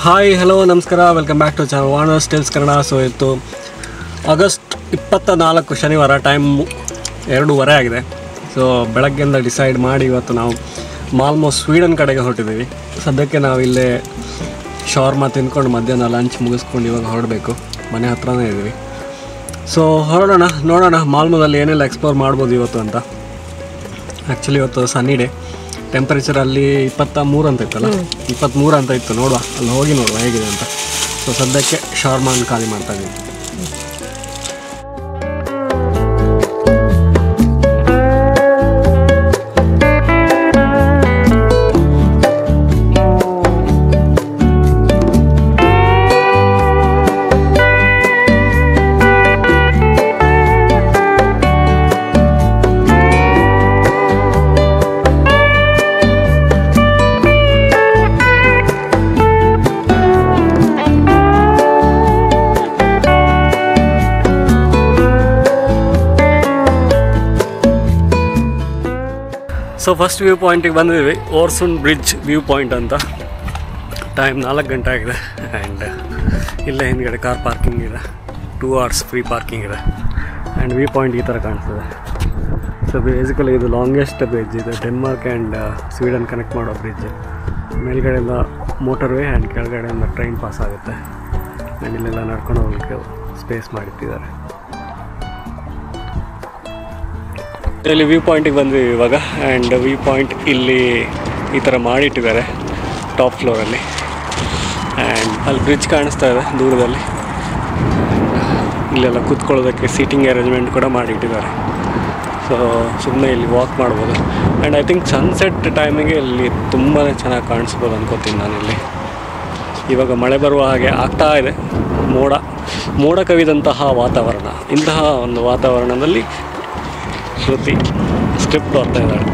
Hi hello ನಮಸ್ಕಾರ welcome back to channel Warner Stills Kannada so ಇತ್ತು August ಇಪ್ಪತ್ತ ನಾಲ್ಕು ಶನಿವಾರ ಟೈಮ್ ಎರಡೂವರೆ ಆಗಿದೆ ಸೊ ಬೆಳಗ್ಗೆಯಿಂದ ಡಿಸೈಡ್ ಮಾಡಿ ಇವತ್ತು ನಾವು ಮಾಲ್ಮೋ ಸ್ವೀಡನ್ ಕಡೆಗೆ ಹೊರಟಿದ್ದೀವಿ ಸದ್ಯಕ್ಕೆ ನಾವು ಇಲ್ಲೇ ಶಾರ್ಮಾ ತಿಂದ್ಕೊಂಡು ಮಧ್ಯಾಹ್ನ ಲಂಚ್ ಮುಗಿಸ್ಕೊಂಡು ಇವಾಗ ಹೊರಡಬೇಕು ಮನೆ ಹತ್ರನೇ ಇದ್ದೀವಿ ಸೊ ಹೊರಡೋಣ ನೋಡೋಣ ಮಾಲ್ಮೋದಲ್ಲಿ ಏನೆಲ್ಲ ಎಕ್ಸ್ಪ್ಲೋರ್ ಮಾಡ್ಬೋದು ಇವತ್ತು ಅಂತ ಆ್ಯಕ್ಚುಲಿ ಇವತ್ತು ಸನ್ನಿ ಡೇ ಟೆಂಪರೇಚರ್ ಅಲ್ಲಿ ಇಪ್ಪತ್ತ ಮೂರು ಅಂತ ಇತ್ತಲ್ಲ ಇಪ್ಪತ್ತ್ಮೂರು ಅಂತ ಇತ್ತು ನೋಡುವ ಅಲ್ಲಿ ಹೋಗಿ ನೋಡುವ ಹೇಗಿದೆ ಅಂತ ಸೊ ಸದ್ಯಕ್ಕೆ ಶಾರ್ಮಾನ್ ಖಾಲಿ ಮಾಡ್ತಾ ಇದ್ದೀವಿ ಸೊ ಫಸ್ಟ್ ವ್ಯೂ ಪಾಯಿಂಟಿಗೆ ಬಂದಿದ್ದೀವಿ ಓರ್ಸುನ್ ಬ್ರಿಡ್ಜ್ ವ್ಯೂ ಪಾಯಿಂಟ್ ಅಂತ ಟೈಮ್ ನಾಲ್ಕು ಗಂಟೆ ಆಗಿದೆ ಆ್ಯಂಡ್ ಇಲ್ಲೇ ಹಿಂದ್ಗಡೆ ಕಾರ್ ಪಾರ್ಕಿಂಗ್ ಇದೆ ಟೂ ಅವರ್ಸ್ ಫ್ರೀ ಪಾರ್ಕಿಂಗ್ ಇದೆ ಆ್ಯಂಡ್ ವ್ಯೂ ಪಾಯಿಂಟ್ ಈ ಥರ ಕಾಣಿಸ್ತದೆ ಸೊ ಬೇಸಿಕಲಿ ಇದು ಲಾಂಗೆಸ್ಟ್ ಬ್ರಿಡ್ಜ್ ಇದು ಡೆನ್ಮಾರ್ಕ್ ಆ್ಯಂಡ್ ಸ್ವೀಡನ್ ಕನೆಕ್ಟ್ ಮಾಡೋ ಬ್ರಿಡ್ಜ್ ಮೇಲ್ಗಡೆಯಿಂದ ಮೋಟರ್ ವೇ ಆ್ಯಂಡ್ ಕೆಳಗಡೆಯಿಂದ ಟ್ರೈನ್ ಪಾಸ್ ಆಗುತ್ತೆ ಆ್ಯಂಡ್ ಇಲ್ಲೆಲ್ಲ ನಡ್ಕೊಂಡು ಹೋಗ್ಲಿಕ್ಕೆ ಸ್ಪೇಸ್ ಮಾಡಿಟ್ಟಿದ್ದಾರೆ ಇಲ್ಲಿ ವ್ಯೂ ಪಾಯಿಂಟಿಗೆ ಬಂದ್ವಿ ಇವಾಗ ಆ್ಯಂಡ್ ವ್ಯೂ ಪಾಯಿಂಟ್ ಇಲ್ಲಿ ಈ ಥರ ಮಾಡಿಟ್ಟಿದ್ದಾರೆ ಟಾಪ್ ಫ್ಲೋರಲ್ಲಿ ಆ್ಯಂಡ್ ಅಲ್ಲಿ ಬ್ರಿಡ್ಜ್ ಕಾಣಿಸ್ತಾ ಇದೆ ದೂರದಲ್ಲಿ ಇಲ್ಲೆಲ್ಲ ಕೂತ್ಕೊಳ್ಳೋದಕ್ಕೆ ಸೀಟಿಂಗ್ ಅರೇಂಜ್ಮೆಂಟ್ ಕೂಡ ಮಾಡಿಟ್ಟಿದ್ದಾರೆ ಸೊ ಸುಮ್ಮನೆ ಇಲ್ಲಿ ವಾಕ್ ಮಾಡ್ಬೋದು ಆ್ಯಂಡ್ ಐ ಥಿಂಕ್ ಸನ್ಸೆಟ್ ಟೈಮಿಗೆ ಇಲ್ಲಿ ತುಂಬಾ ಚೆನ್ನಾಗಿ ಕಾಣಿಸ್ಬೋದು ಅನ್ಕೋತೀನಿ ನಾನಿಲ್ಲಿ ಇವಾಗ ಮಳೆ ಬರುವ ಹಾಗೆ ಆಗ್ತಾ ಇದೆ ಮೋಡ ಮೋಡ ಕವಿದಂತಹ ವಾತಾವರಣ ಇಂತಹ ಒಂದು ವಾತಾವರಣದಲ್ಲಿ ಶ್ರುತಿ ಸ್ಕ್ರಿಪ್ಟ್ ಓದ್ತಾ ಇದ್ದಾಳೆ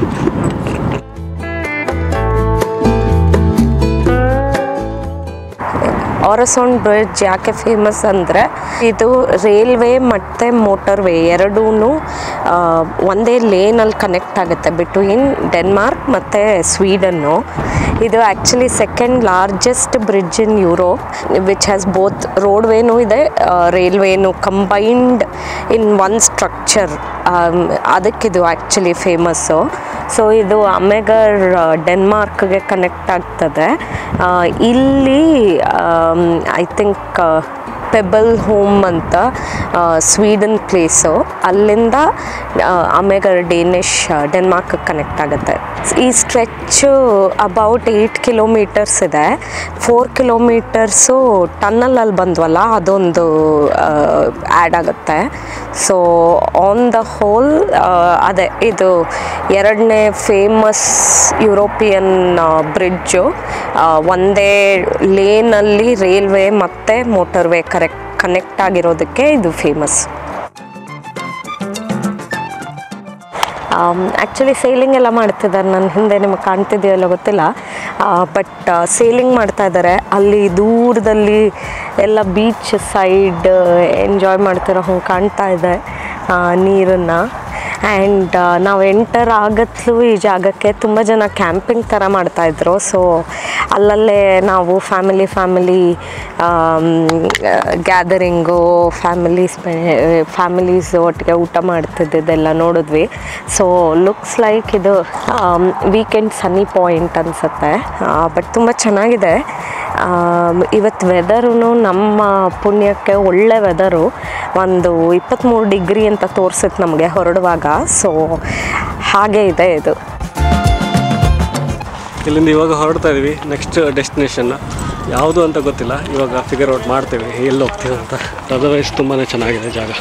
ಆರಸೌಂಡ್ ಬ್ರಿಡ್ಜ್ ಯಾಕೆ ಫೇಮಸ್ ಅಂದರೆ ಇದು ರೈಲ್ವೆ ಮತ್ತು ಮೋಟರ್ವೇ ಎರಡೂ ಒಂದೇ ಲೇನಲ್ಲಿ ಕನೆಕ್ಟ್ ಆಗುತ್ತೆ ಬಿಟ್ವೀನ್ ಡೆನ್ಮಾರ್ಕ್ ಮತ್ತು ಸ್ವೀಡನ್ನು ಇದು actually second largest bridge in Europe which has both ರೋಡ್ವೇನೂ ಇದೆ ರೈಲ್ವೇನು ಕಂಬೈನ್ಡ್ ಇನ್ ಒನ್ ಸ್ಟ್ರಕ್ಚರ್ ಅದಕ್ಕಿದು ಆ್ಯಕ್ಚುಲಿ ಫೇಮಸ್ಸು ಸೊ ಇದು ಅಮೆಗರ್ ಡೆನ್ಮಾರ್ಕ್ಗೆ ಕನೆಕ್ಟ್ ಆಗ್ತದೆ ಆ, ಇಲ್ಲಿ ಐ ಥಿಂಕ್ ಪೆಬಲ್ ಹೋಮ್ ಅಂತ ಸ್ವೀಡನ್ ಪ್ಲೇಸು ಅಲ್ಲಿಂದ ಅಮೆಗರ್ ಡೇನಿಷ್ ಡೆನ್ಮಾರ್ಕ್ ಕನೆಕ್ಟ್ ಆಗುತ್ತೆ ಈ ಸ್ಟ್ರೆಚ್ಚು ಅಬೌಟ್ ಏಯ್ಟ್ ಕಿಲೋಮೀಟರ್ಸ್ ಇದೆ ಫೋರ್ ಕಿಲೋಮೀಟರ್ಸು ಟನ್ನಲಲ್ಲಿ ಬಂದ್ವಲ್ಲ ಅದೊಂದು ಆ್ಯಡ್ ಆಗುತ್ತೆ ಸೊ ಆನ್ ದ ಹೋಲ್ ಅದೇ ಇದು ಎರಡನೇ ಫೇಮಸ್ ಯುರೋಪಿಯನ್ ಬ್ರಿಡ್ಜು ಒಂದೇ ಲೇನಲ್ಲಿ ರೈಲ್ವೆ ಮತ್ತು ಮೋಟರ್ವೇ ಕರೆಕ್ಟ್ ಕನೆಕ್ಟ್ ಆಗಿರೋದಕ್ಕೆ ಇದು ಫೇಮಸ್ ಆ್ಯಕ್ಚುಲಿ ಸೇಲಿಂಗ್ ಎಲ್ಲ ಮಾಡ್ತಿದ್ದಾರೆ ನನ್ನ ಹಿಂದೆ ನಿಮಗೆ ಕಾಣ್ತಿದೆಯೋ ಇಲ್ಲೋ ಗೊತ್ತಿಲ್ಲ ಬಟ್ ಸೇಲಿಂಗ್ ಮಾಡ್ತಾ ಇದ್ದಾರೆ ಅಲ್ಲಿ ದೂರದಲ್ಲಿ ಎಲ್ಲ ಬೀಚ್ ಸೈಡ್ ಎಂಜಾಯ್ ಮಾಡ್ತಿರೋ ಹಂಗೆ ಕಾಣ್ತಾ ಇದೆ ನೀರನ್ನು ಆ್ಯಂಡ್ ನಾವು ಎಂಟರ್ ಆಗತ್ಲು ಈ ಜಾಗಕ್ಕೆ ತುಂಬ ಜನ ಕ್ಯಾಂಪಿಂಗ್ ಥರ ಮಾಡ್ತಾಯಿದ್ರು ಸೊ ಅಲ್ಲಲ್ಲೇ ನಾವು family family gathering families families ಒಟ್ಟಿಗೆ ಊಟ ಮಾಡ್ತಿದ್ದೆಲ್ಲ ನೋಡಿದ್ವಿ ಸೊ ಲುಕ್ಸ್ ಲೈಕ್ ಇದು ವೀಕೆಂಡ್ ಸನ್ನಿ ಪಾಯಿಂಟ್ ಅನಿಸುತ್ತೆ ಬಟ್ ತುಂಬ ಚೆನ್ನಾಗಿದೆ ಇವತ್ತು ವೆದರು ನಮ್ಮ ಪುಣ್ಯಕ್ಕೆ ಒಳ್ಳೆ ವೆದರು ಒಂದು ಇಪ್ಪತ್ತ್ಮೂರು ಡಿಗ್ರಿ ಅಂತ ತೋರಿಸಿತ್ತು ನಮಗೆ ಹೊರಡುವಾಗ ಸೊ ಹಾಗೆ ಇದೆ ಇದು ಇಲ್ಲಿಂದ ಇವಾಗ ಹೊರಡ್ತಾ ಇದೀವಿ ನೆಕ್ಸ್ಟ್ ಡೆಸ್ಟಿನೇಷನ್ ಯಾವುದು ಅಂತ ಗೊತ್ತಿಲ್ಲ ಇವಾಗ ಫಿಗರ್ ಔಟ್ ಮಾಡ್ತೇವೆ ಎಲ್ಲಿ ಹೋಗ್ತೀವಿ ಅಂತ ಅದರ್ವೈಸ್ ತುಂಬಾ ಚೆನ್ನಾಗಿದೆ ಜಾಗ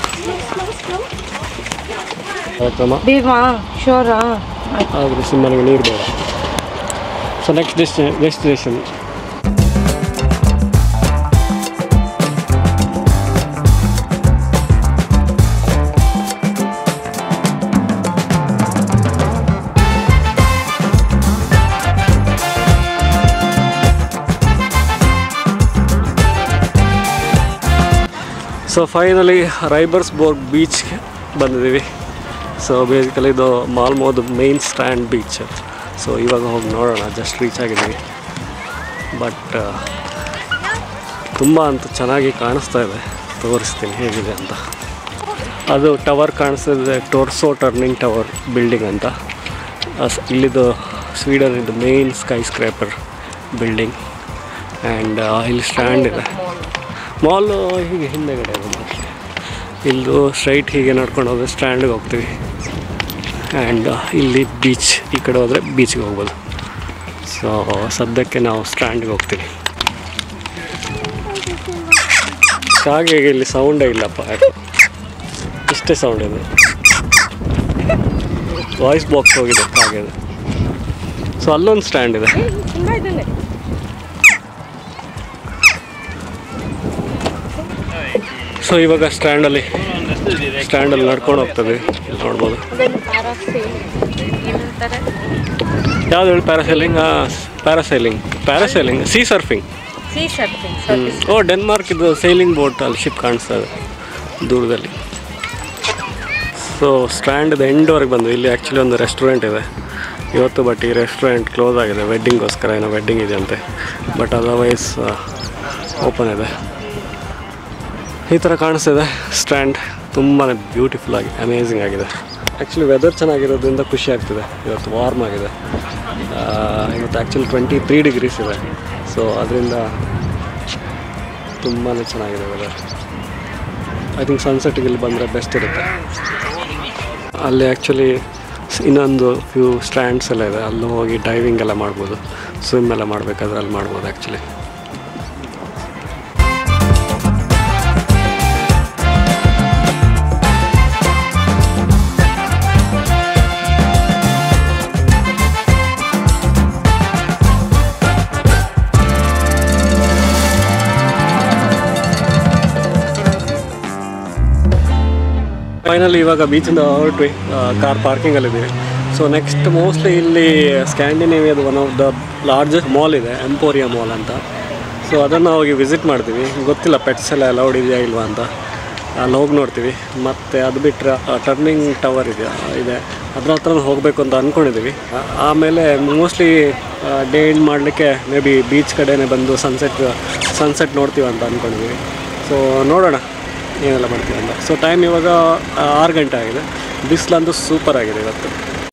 ಕಾರ್ಯಕ್ರಮ ಭೀಮಾ ಶೋರಾ ಆದರೆ ಸಿಂಹನಿಗೆ ನೀರು ಬೇಡ so next desti destination so finally Ribersborg ಬೀಚ್ಗೆ ಬಂದಿದ್ದೀವಿ ಸೊ ಬೇಸಿಕಲಿ ಇದು ಮಾಲ್ಮೋದು ಮೇನ್ ಸ್ಟ್ಯಾಂಡ್ ಬೀಚ್ ಸೊ ಇವಾಗ ಹೋಗಿ ನೋಡೋಣ ಜಸ್ಟ್ ರೀಚ್ ಆಗಿದ್ದೀವಿ ಬಟ್ ತುಂಬ ಅಂತೂ ಚೆನ್ನಾಗಿ ಕಾಣಿಸ್ತಾ ಇದೆ ತೋರಿಸ್ತೀನಿ ಹೇಗಿದೆ ಅಂತ ಅದು ಟವರ್ ಕಾಣಿಸ್ತಿದೆ ಟೋರ್ಸೋ ಟರ್ನಿಂಗ್ ಟವರ್ ಬಿಲ್ಡಿಂಗ್ ಅಂತ ಅಸ್- ಇಲ್ಲಿದು ಸ್ವೀಡನ್ ಇದು main skyscraper building and ಇಲ್ಲಿ ಸ್ಟ್ಯಾಂಡ್ ಇದೆ ಮಾಲು ಹೀಗೆ ಹಿಂದೆಗಡೆ ಇದೆ mostly. ಇಲ್ಲೂ ಸ್ಟ್ರೈಟ್ ಹೀಗೆ ನಡ್ಕೊಂಡು ಹೋದ್ರೆ ಸ್ಟ್ಯಾಂಡಿಗೆ ಹೋಗ್ತೀವಿ ಆ್ಯಂಡ್ ಇಲ್ಲಿ ಬೀಚ್ ಈ ಕಡೆ ಹೋದರೆ ಬೀಚ್ಗೆ ಹೋಗ್ಬೋದು ಸೊ ಸದ್ಯಕ್ಕೆ ನಾವು ಸ್ಟ್ಯಾಂಡ್ಗೆ ಹೋಗ್ತೀವಿ ಕಾಗೆಗೆ ಇಲ್ಲಿ ಸೌಂಡೇ ಇಲ್ಲಪ್ಪ ಯಾಕೆ ಇಷ್ಟೇ ಸೌಂಡ್ ಇದೆ ವಾಯ್ಸ್ ಬಾಕ್ಸ್ ಹೋಗಿದೆ ಕಾಗೆದು ಸೊ ಅಲ್ಲೊಂದು ಸ್ಟ್ಯಾಂಡ್ ಇದೆ ಸೊ ಇವಾಗ ಸ್ಟ್ಯಾಂಡಲ್ಲಿ ಸ್ಟ್ಯಾಂಡಲ್ಲಿ ನಡ್ಕೊಂಡು ಹೋಗ್ತದೆ ಇಲ್ಲಿ ನೋಡ್ಬೋದು ಯಾವ್ದು ಹೇಳಿ parasailing parasailing parasailing sea surfing sea surfing ಓ ಡೆನ್ಮಾರ್ಕ್ ಇದು ಸೈಲಿಂಗ್ ಬೋಟ್ ಅಲ್ಲಿ ಶಿಪ್ ಕಾಣಿಸ್ತಾ ಇದೆ ದೂರದಲ್ಲಿ ಸೊ ಸ್ಟ್ಯಾಂಡ್ ಎಂಡ್ವರೆಗೆ ಬಂದು ಇಲ್ಲಿ ಆ್ಯಕ್ಚುಲಿ ಒಂದು ರೆಸ್ಟೋರೆಂಟ್ ಇದೆ ಇವತ್ತು ಬಟ್ ಈ ರೆಸ್ಟೋರೆಂಟ್ ಕ್ಲೋಸ್ ಆಗಿದೆ ವೆಡ್ಡಿಂಗ್ಗೋಸ್ಕರ ಏನೋ ವೆಡ್ಡಿಂಗ್ ಇದೆ ಅಂತೆ ಬಟ್ ಅದರ್ವೈಸ್ ಓಪನ್ ಇದೆ ಈ ಥರ ಕಾಣಿಸ್ತಿದೆ ಸ್ಟ್ಯಾಂಡ್ ತುಂಬಾ ಬ್ಯೂಟಿಫುಲ್ ಆಗಿ ಅಮೇಝಿಂಗ್ ಆಗಿದೆ ಆ್ಯಕ್ಚುಲಿ ವೆದರ್ ಚೆನ್ನಾಗಿರೋದ್ರಿಂದ ಖುಷಿ ಆಗ್ತಿದೆ ಇವತ್ತು ವಾರ್ಮ್ ಆಗಿದೆ ಆ, ಇವತ್ತು ಆ್ಯಕ್ಚುಲಿ ಟ್ವೆಂಟಿ ತ್ರೀ ಡಿಗ್ರೀಸ್ ಇದೆ ಸೊ ಅದರಿಂದ ತುಂಬಾ ಚೆನ್ನಾಗಿದೆ ವೆದರ್ ಐ ಥಿಂಕ್ ಸನ್ಸೆಟ್ಗೆ ಇಲ್ಲಿ ಬಂದರೆ ಬೆಸ್ಟ್ ಇರುತ್ತೆ ಅಲ್ಲಿ ಆ್ಯಕ್ಚುಲಿ ಇನ್ನೊಂದು ಫ್ಯೂ ಸ್ಟ್ಯಾಂಡ್ಸ್ ಎಲ್ಲ ಇದೆ ಅಲ್ಲಿ ಹೋಗಿ ಡೈವಿಂಗ್ ಎಲ್ಲ ಮಾಡ್ಬೋದು ಸ್ವಿಮ್ ಎಲ್ಲ ಮಾಡಬೇಕಾದ್ರೆ ಅಲ್ಲಿ ಮಾಡ್ಬೋದು ಆ್ಯಕ್ಚುಲಿ ಫೈನಲಿ ಇವಾಗ ಬೀಚಿಂದ ಹೊರಟ್ವಿ ಕಾರ್ ಪಾರ್ಕಿಂಗಲ್ಲಿದ್ದೀವಿ ಸೊ ನೆಕ್ಸ್ಟ್ ಮೋಸ್ಟ್ಲಿ ಇಲ್ಲಿ ಸ್ಕ್ಯಾಂಡಿನೇವಿಯಾದ one of the largest mall ಇದೆ ಎಂಪೋರಿಯಾ ಮಾಲ್ ಅಂತ ಸೊ ಅದನ್ನು ಹೋಗಿ ವಿಸಿಟ್ ಮಾಡ್ತೀವಿ ಗೊತ್ತಿಲ್ಲ ಪೆಟ್ಸ್ ಎಲ್ಲ ಅಲೌಡ್ ಇದೆಯಾ ಇಲ್ವಾ ಅಂತ ಅಲ್ಲಿ ಹೋಗಿ ನೋಡ್ತೀವಿ ಮತ್ತು ಅದು ಬಿಟ್ಟರೆ ಟರ್ನಿಂಗ್ ಟವರ್ ಇದೆಯಾ ಇದೆ ಅದ್ರ ಹತ್ರ ಹೋಗಬೇಕು ಅಂತ ಅಂದ್ಕೊಂಡಿದ್ದೀವಿ ಆ- ಆಮೇಲೆ ಮೋಸ್ಟ್ಲಿ ಡೇ ಎಂಡ್ ಮಾಡಲಿಕ್ಕೆ ಮೇ ಬಿ ಬೀಚ್ ಕಡೆನೇ ಬಂದು ಸನ್ಸೆಟ್ ಸನ್ಸೆಟ್ ನೋಡ್ತೀವಿ ಅಂತ ಅಂದ್ಕೊಂಡಿದ್ದೀವಿ ಸೊ ನೋಡೋಣ ಏನೆಲ್ಲ ಮಾಡ್ತೀವಿ ಅಂತ ಸೊ ಟೈಮ್ ಇವಾಗ ಆ, ಆರು ಗಂಟೆ ಆಗಿದೆ ಬಿಸಿಲಂತೂ ಸೂಪರ್ ಆಗಿದೆ ಇವತ್ತು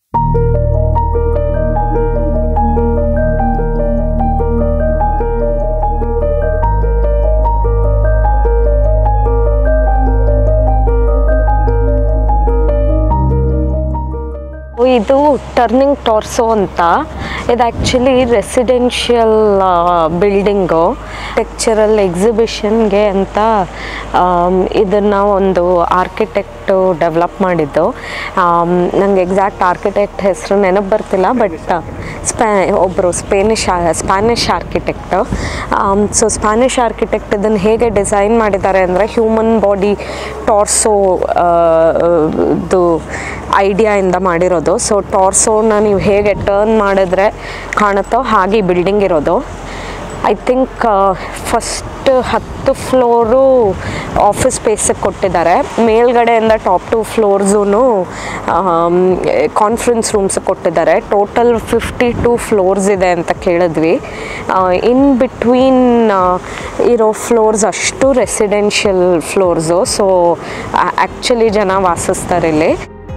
ಇದು ಟರ್ನಿಂಗ್ ಟಾರ್ಸೋ ಅಂತ ಇದು ಆ್ಯಕ್ಚುಲಿ ರೆಸಿಡೆನ್ಷಿಯಲ್ ಬಿಲ್ಡಿಂಗು ಪಿಕ್ಚರಲ್ ಎಕ್ಸಿಬಿಷನ್ಗೆ ಅಂತ ಇದನ್ನು ಒಂದು ಆರ್ಕಿಟೆಕ್ಟು ಡೆವಲಪ್ ಮಾಡಿದ್ದು ನಂಗೆ ಎಕ್ಸಾಕ್ಟ್ ಆರ್ಕಿಟೆಕ್ಟ್ ಹೆಸರು ನೆನಪು ಬರ್ತಿಲ್ಲ ಬಟ್ ಸ್ಪ್ಯಾ ಒಬ್ಬರು Spanish Spanish architect so Spanish architect ಇದನ್ನು ಹೇಗೆ ಡಿಸೈನ್ ಮಾಡಿದ್ದಾರೆ ಅಂದರೆ ಹ್ಯೂಮನ್ ಬಾಡಿ ಟಾರ್ಸೋ ಇದು ಐಡಿಯಾಯಿಂದ ಮಾಡಿರೋದು ಸೊ ಟಾರ್ಸೋನ ನೀವು ಹೇಗೆ ಟರ್ನ್ ಮಾಡಿದ್ರೆ ಕಾಣುತ್ತೋ ಹಾಗೆ ಬಿಲ್ಡಿಂಗ್ ಇರೋದು ಐ ಥಿಂಕ್ ಫಸ್ಟ್ ಹತ್ತು ಫ್ಲೋರು ಆಫೀಸ್ ಸ್ಪೇಸಿಗೆ ಕೊಟ್ಟಿದ್ದಾರೆ ಮೇಲ್ಗಡೆಯಿಂದ ಟಾಪ್ ಟು ಫ್ಲೋರ್ಸೂ ಕಾನ್ಫರೆನ್ಸ್ ರೂಮ್ಸ್ ಕೊಟ್ಟಿದ್ದಾರೆ ಟೋಟಲ್ ಫಿಫ್ಟಿ ಟೂ ಫ್ಲೋರ್ಸ್ ಇದೆ ಅಂತ ಕೇಳಿದ್ವಿ ಇನ್ ಬಿಟ್ವೀನ್ ಇರೋ ಫ್ಲೋರ್ಸ್ ಅಷ್ಟು ರೆಸಿಡೆನ್ಷಿಯಲ್ ಫ್ಲೋರ್ಸು ಸೊ ಆ್ಯಕ್ಚುಲಿ ಜನ ವಾಸಿಸ್ತಾರೆ ಇಲ್ಲಿ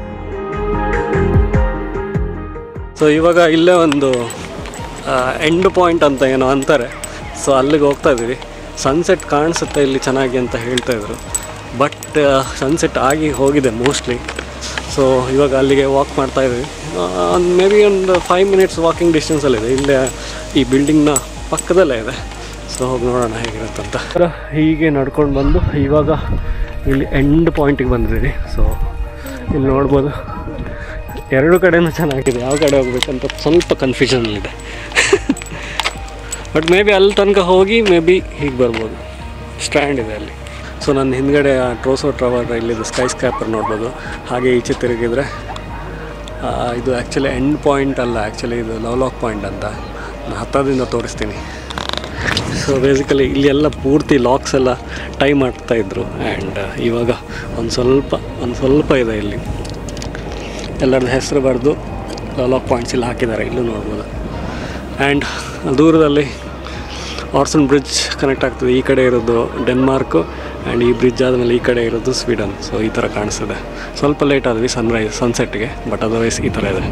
ಸೊ ಇವಾಗ ಇಲ್ಲೇ ಒಂದು ಎಂಡ್ ಪಾಯಿಂಟ್ ಅಂತ ಏನೋ ಅಂತಾರೆ ಸೊ ಅಲ್ಲಿಗೆ ಹೋಗ್ತಾ ಇದ್ದೀವಿ ಸನ್ಸೆಟ್ ಕಾಣಿಸುತ್ತೆ ಇಲ್ಲಿ ಚೆನ್ನಾಗಿ ಅಂತ ಹೇಳ್ತಾ ಇದ್ರು ಬಟ್ ಸನ್ಸೆಟ್ ಆಗಿ ಹೋಗಿದೆ ಮೋಸ್ಟ್ಲಿ ಸೊ ಇವಾಗ ಅಲ್ಲಿಗೆ ವಾಕ್ ಮಾಡ್ತಾ ಇದ್ದೀವಿ ಒಂದು ಮೇ ಬಿ ಒಂದು ಫೈವ್ ಮಿನಿಟ್ಸ್ ವಾಕಿಂಗ್ ಡಿಸ್ಟೆನ್ಸಲ್ಲಿದೆ ಇಲ್ಲೇ ಈ ಬಿಲ್ಡಿಂಗ್ನ ಪಕ್ಕದಲ್ಲೇ ಇದೆ ಸೊ ಹೋಗಿ ನೋಡೋಣ ಹೇಗಿರುತ್ತೆ ಅಂತ ಹೀಗೆ ನಡ್ಕೊಂಡು ಬಂದು ಇವಾಗ ಇಲ್ಲಿ ಎಂಡ್ ಪಾಯಿಂಟಿಗೆ ಬಂದಿದ್ದೀವಿ ಸೊ ಇಲ್ಲಿ ನೋಡ್ಬೋದು ಎರಡು ಕಡೆನೂ ಚೆನ್ನಾಗಿದೆ ಯಾವ ಕಡೆ ಹೋಗ್ಬೇಕಂತ ಸ್ವಲ್ಪ ಕನ್ಫ್ಯೂಷನಲ್ಲಿದೆ ಬಟ್ ಮೇ ಬಿ ಅಲ್ಲಿ ತನಕ ಹೋಗಿ ಮೇ ಬಿ ಹೀಗೆ ಬರ್ಬೋದು ಸ್ಟ್ಯಾಂಡ್ ಇದೆ ಅಲ್ಲಿ ಸೊ ನನ್ನ ಹಿಂದ್ಗಡೆ ಆ ಟ್ರೋಸೋ ಟ್ರವರ್ ಇಲ್ಲಿದ್ದು ಸ್ಕೈ ಸ್ಕ್ಯಾಪರ್ ನೋಡ್ಬೋದು ಹಾಗೆ ಈಚೆ ತಿರುಗಿದ್ರೆ ಆ, ಇದು ಆ್ಯಕ್ಚುಲಿ ಎಂಡ್ ಪಾಯಿಂಟ್ ಅಲ್ಲ ಆ್ಯಕ್ಚುಲಿ ಇದು ಲವ್ಲಾಕ್ ಪಾಯಿಂಟ್ ಅಂತ ನಾನು ಹತ್ತದಿಂದ ತೋರಿಸ್ತೀನಿ ಸೊ ಬೇಸಿಕಲಿ ಇಲ್ಲಿ ಎಲ್ಲ ಪೂರ್ತಿ ಲಾಕ್ಸ್ ಎಲ್ಲ ಟೈ ಮಾಡ್ತಾ ಇದ್ರು ಆ್ಯಂಡ್ ಇವಾಗ ಒಂದು ಸ್ವಲ್ಪ ಒಂದು ಸ್ವಲ್ಪ ಇದೆ ಇಲ್ಲಿ ಎಲ್ಲರದ್ದು ಹೆಸರು ಬರೆದು ಲಾಕ್ ಪಾಯಿಂಟ್ಸ್ ಇಲ್ಲಿ ಹಾಕಿದ್ದಾರೆ ಇಲ್ಲೂ ನೋಡ್ಬೋದು ಆ್ಯಂಡ್ ದೂರದಲ್ಲಿ ಆರ್ಸನ್ ಬ್ರಿಡ್ಜ್ ಕನೆಕ್ಟ್ ಆಗ್ತದೆ ಈ ಕಡೆ ಇರೋದು ಡೆನ್ಮಾರ್ಕು ಆ್ಯಂಡ್ ಈ ಬ್ರಿಡ್ಜ್ ಆದಮೇಲೆ ಈ ಕಡೆ ಇರೋದು ಸ್ವೀಡನ್ ಸೊ ಈ ಥರ ಕಾಣಿಸ್ತದೆ ಸ್ವಲ್ಪ ಲೇಟ್ ಆದ್ವಿ ಸನ್ರೈಸ್ ಸನ್ಸೆಟ್ಗೆ ಬಟ್ ಅದರ್ವೈಸ್ ಈ ಥರ ಇದೆ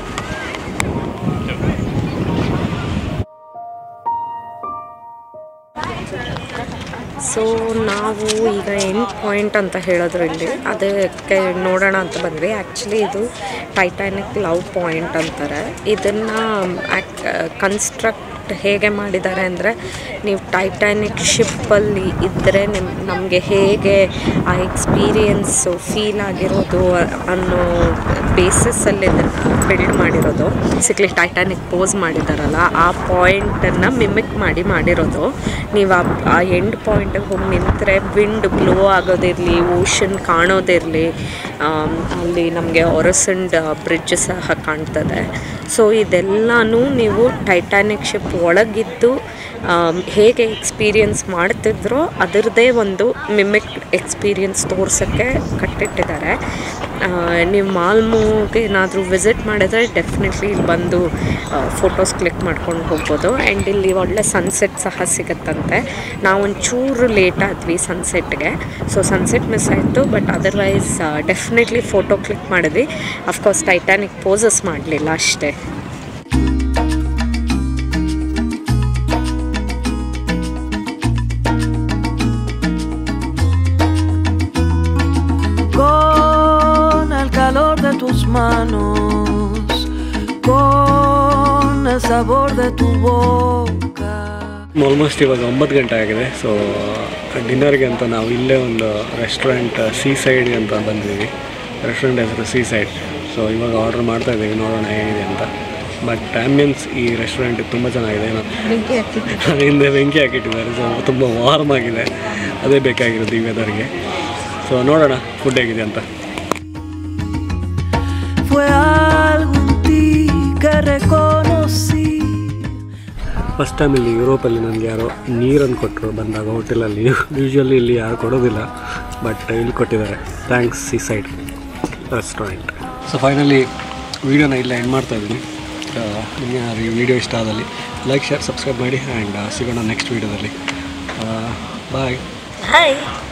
ಸೊ ನಾವು ಈಗ ಎಂಡ್ ಪಾಯಿಂಟ್ ಅಂತ ಹೇಳಿದ್ರು ಇಲ್ಲಿ ಅದಕ್ಕೆ ನೋಡೋಣ ಅಂತ ಬಂದ್ವಿ ಆ್ಯಕ್ಚುಲಿ ಇದು ಟೈಟಾನಿಕ್ ಲವ್ ಪಾಯಿಂಟ್ ಅಂತಾರೆ ಇದನ್ನು ಕನ್ಸ್ಟ್ರಕ್ಟ್ ಹೇಗೆ ಮಾಡಿದ್ದಾರೆ ಅಂದರೆ ನೀವು ಟೈಟಾನಿಕ್ ಶಿಪ್ಪಲ್ಲಿ ಇದ್ದರೆ ನಿಮ್ ನಮಗೆ ಹೇಗೆ ಆ ಎಕ್ಸ್ಪೀರಿಯನ್ಸು ಫೀಲ್ ಆಗಿರೋದು ಅನ್ನೋ ಬೇಸಿಸಲ್ಲಿ ಇದನ್ನು ಬಿಲ್ಡ್ ಮಾಡಿರೋದು ಬೇಸಿಕ್ಲಿ ಟೈಟಾನಿಕ್ ಪೋಸ್ ಮಾಡಿದಾರಲ್ಲ ಆ ಪಾಯಿಂಟನ್ನು ಮಿಮಿಕ್ ಮಾಡಿ ಮಾಡಿರೋದು ನೀವು ಆ ಆ ಎಂಡ್ ಪಾಯಿಂಟಿಗೆ ಹೋಗಿ ನಿಂತರೆ ವಿಂಡ್ ಬ್ಲೋ ಆಗೋದಿರಲಿ ಓಷನ್ ಕಾಣೋದಿರಲಿ ಅಲ್ಲಿ ನಮಗೆ ಒರಸಂಡ್ ಬ್ರಿಡ್ಜ್ ಸಹ ಕಾಣ್ತದೆ ಸೊ ಇದೆಲ್ಲನೂ ನೀವು ಟೈಟಾನಿಕ್ ಶಿಪ್ ಒಳಗಿದ್ದು ಆಮ್, ಹೇಗೆ ಎಕ್ಸ್ಪೀರಿಯನ್ಸ್ ಮಾಡ್ತಿದ್ರೋ ಅದರದ್ದೇ ಒಂದು ಮಿಮಿಕ್ ಎಕ್ಸ್ಪೀರಿಯನ್ಸ್ ತೋರ್ಸೋಕ್ಕೆ ಕಟ್ಟಿಟ್ಟಿದ್ದಾರೆ ಆ, ನೀವು ಮಾಲ್ಮೋಗೆ ಏನಾದರೂ ವಿಸಿಟ್ ಮಾಡಿದ್ರೆ ಡೆಫಿನೆಟ್ಲಿ ಇಲ್ಲಿ ಬಂದು ಫೋಟೋಸ್ ಕ್ಲಿಕ್ ಮಾಡ್ಕೊಂಡು ಹೋಗ್ಬೋದು ಆ್ಯಂಡ್ ಇಲ್ಲಿ ಒಳ್ಳೆ ಸನ್ಸೆಟ್ ಸಹ ಸಿಗುತ್ತಂತೆ ನಾವು ಒಂಚೂರು ಲೇಟ್ ಆದ್ವಿ ಸನ್ಸೆಟ್ಗೆ ಸೊ ಸನ್ಸೆಟ್ ಮಿಸ್ ಆಯಿತು but otherwise definitely photo click ಮಾಡಿದ್ವಿ ಅಫ್ಕೋರ್ಸ್ ಟೈಟಾನಿಕ್ ಪೋಸಸ್ ಮಾಡಲಿಲ್ಲ ಅಷ್ಟೇ con el calor de tus manos, con el sabor de tu boca. Almost ಇವಾಗ ಒಂಬತ್ತು ಗಂಟೆ ಆಗಿದೆ ಸೊ ಡಿನ್ನರ್ಗೆ ಅಂತ ನಾವು ಇಲ್ಲೇ ಒಂದು ರೆಸ್ಟೋರೆಂಟ್ ಸೀ ಸೈಡ್ ಅಂತ ಬಂದಿದ್ದೀವಿ ರೆಸ್ಟೋರೆಂಟ್ ಹೆಸರು ಸೀ ಸೈಡ್ ಸೊ ಇವಾಗ ಆರ್ಡರ್ ಮಾಡ್ತಾ ಇದ್ದೀವಿ ನೋಡೋಣ ಹೇಗಿದೆ ಅಂತ ಬಟ್ ಆ್ಯಂಬಿಯನ್ಸ್ ಈ ರೆಸ್ಟೋರೆಂಟ್ ತುಂಬ ಚೆನ್ನಾಗಿದೆ ಏನೋ ಹಿಂದೆ ಬೆಂಕಿ ಹಾಕಿಟ್ಟಿದ್ದಾರೆ ಸೊ ತುಂಬ ವಾರ್ಮ್ ಆಗಿದೆ ಅದೇ ಬೇಕಾಗಿರೋದು ಈ ವೆದರ್ಗೆ ಸೊ ನೋಡೋಣ ಫುಡ್ ಹೇಗಿದೆ ಅಂತ Fue algo en ti que reconocí. First time ಇಲ್ಲಿ ಯುರೋಪಲ್ಲಿ ನನಗೆ ಯಾರೋ ನೀರನ್ನು ಕೊಟ್ಟರು ಬಂದಾಗ ಹೋಟೆಲಲ್ಲಿ ಯೂಶ್ವಲಿ ಇಲ್ಲಿ ಯಾರು ಕೊಡೋದಿಲ್ಲ ಬಟ್ ಇಲ್ಲಿ ಕೊಟ್ಟಿದ್ದಾರೆ thanks seaside restaurant so finally ವೀಡಿಯೋನ ಇಲ್ಲ ಎಂಡ್ ಮಾಡ್ತಾ ಇದ್ದೀನಿ ನಿಮಗೆ ಏನಾದ್ರು ಈ ವಿಡಿಯೋ ಇಷ್ಟ ಆದಲ್ಲಿ ಲೈಕ್ ಶೇರ್ ಸಬ್ಸ್ಕ್ರೈಬ್ ಮಾಡಿ ಆ್ಯಂಡ್ ಸಿಗೋಣ ನೆಕ್ಸ್ಟ್ ವೀಡಿಯೋದಲ್ಲಿ ಬಾಯ್ ಹಾಯ್